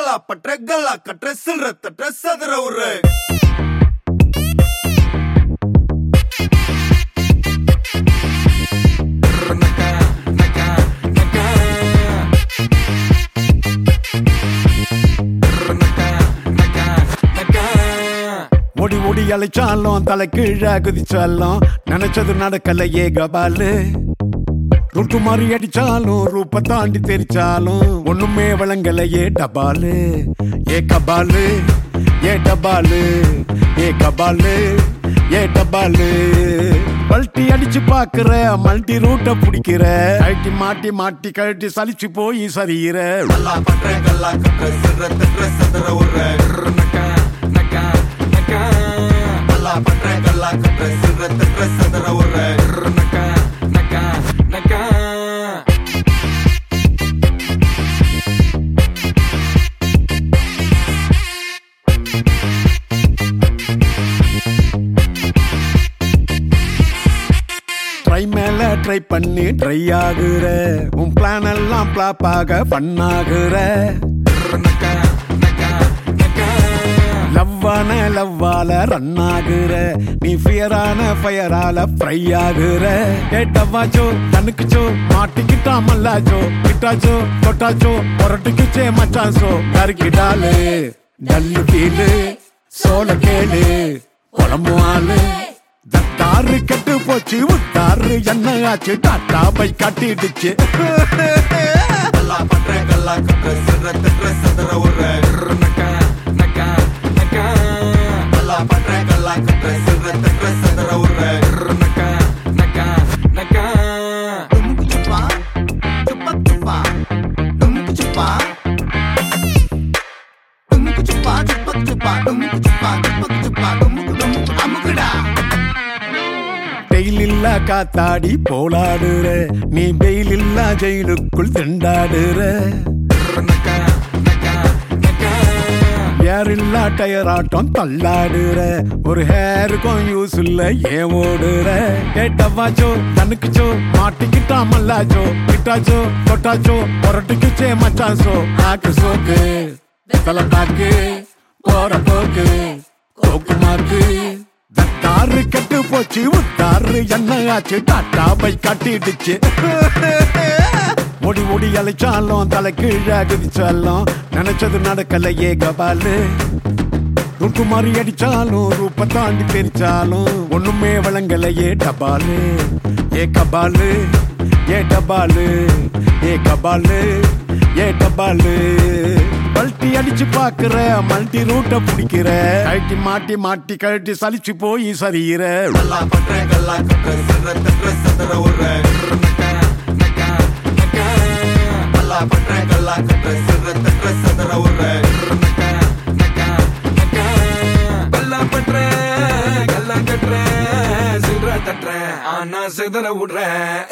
கல்லா பற்ற கல்லா கற்ற சில்ற தற்ற சதுர உரு ஓடி ஓடி அழைச்சாலும் தலை கீழே குதிச்சாலும் நினைச்சது நடக்கலையே கபாலு ருட்டு மாறி அடிச்சாலும் ரூப தாண்டி தெரிச்சாலும் ஒண்ணுமே வழங்கலையே டபாலு ஏ கபாலு ஏ டபாலு ஏ கபாலு ஏ டபாலு பல்ட்டி அடிச்சு பாக்குற மல்டி ரூட்ட பிடிக்கிற கழட்டி மாட்டி மாட்டி கழட்டி சலிச்சு போய் சரியிற கல்லா பற்ற கல்லா கற்ற சில்ற தற்ற சதுர உரு கல்லா பற்ற கல்லா கற்ற சில்ற தற்ற சதுர உரு ட்ரை மேல ட்ரை பண்ணி ட்ரை ஆகுற உன் பிளான் எல்லாம் பிளாப் ஆக பண்ணாகுற லவ்வான லவ்வால ரன் ஆகுற நீ ஃபியரான ஃபயரால ஃப்ரை ஆகுற ஏட்டவாச்சோ கண்ணுக்குச்சோ மாட்டிக்கிட்டா மல்லாச்சோ கிட்டாச்சோ தொட்டாச்சோ புரட்டுக்குச்சே மச்சாச்சோ கருக்கிட்டாலு டல்லு கீழு சோள கேளு குழம்பு ஆளு தத்தாறு கெட்டு போச்சு உத்தாறு என்ன ஆச்சு டாட்டா பை காட்டிடுச்சு கல்லா பற்ற கல்லா கற்ற சில்ற தற்ற சதுர உரு கல்லா பற்ற கல்லா கற்ற சில்ற தற்ற சதுர உரு Dumpa, chupa chupa, dumpa chupa. Dumpa chupa, chupa chupa, dumpa chupa, chupa chupa, dumpa dumpa அமுக்குடா. டெய்ல் இல்ல காத்தாடி போலாடுற நீ பெயில் இல்ல ஜெயிலுக்குள் திண்டாடுற ஏர் இல்ல டயர் ஆட்டம் தள்ளாடுற ஒரு ஹேருக்கும் யூஸ் இல்ல ஏன் ஓடுற கேட்டவாச்சோ கண்ணுக்குச்சோ மாட்டிக்கிட்டா மல்லாச்சோ கிட்டாச்சோ தொட்டாச்சோ புரட்டுக்குச்சே மச்சாசோ நாக்கு சோக்கு தலை பாக்கு போற போக்கு கோக்கு மாக்கு தத்தாறு கெட்டு போச்சு உத்தாறு என்ன ஆச்சு டாட்டா பை காட்டிடுச்சு ஓடி ஓடி அழைச்சாலும் தலை கீழே குதிச்சாலும் நினைச்சது நடக்கலையே கபாலு ருட்டு மாறி அடிச்சாலும் ரூப தாண்டி தெரிச்சாலும் ஒண்ணுமே வழங்கலையே டபாலு ஏ கபாலு ஏ டபாலு ஏ கபாலு ஏ டபாலு பல்ட்டி அடிச்சு பாக்குற மல்டி ரூட்ட பிடிக்கிற கழட்டி மாட்டி மாட்டி கழட்டி சலிச்சு போய் சரியிற கல்லா பற்ற கல்லா கற்ற சில்ற தற்ற சதுர உரு கல்லா பற்ற கல்லா கற்ற சில்ற தற்ற சதுர உரு கல்லா பற்ற கல்லா கட்டுற சில்ற தட்டுற ஆனா சிதற விடுற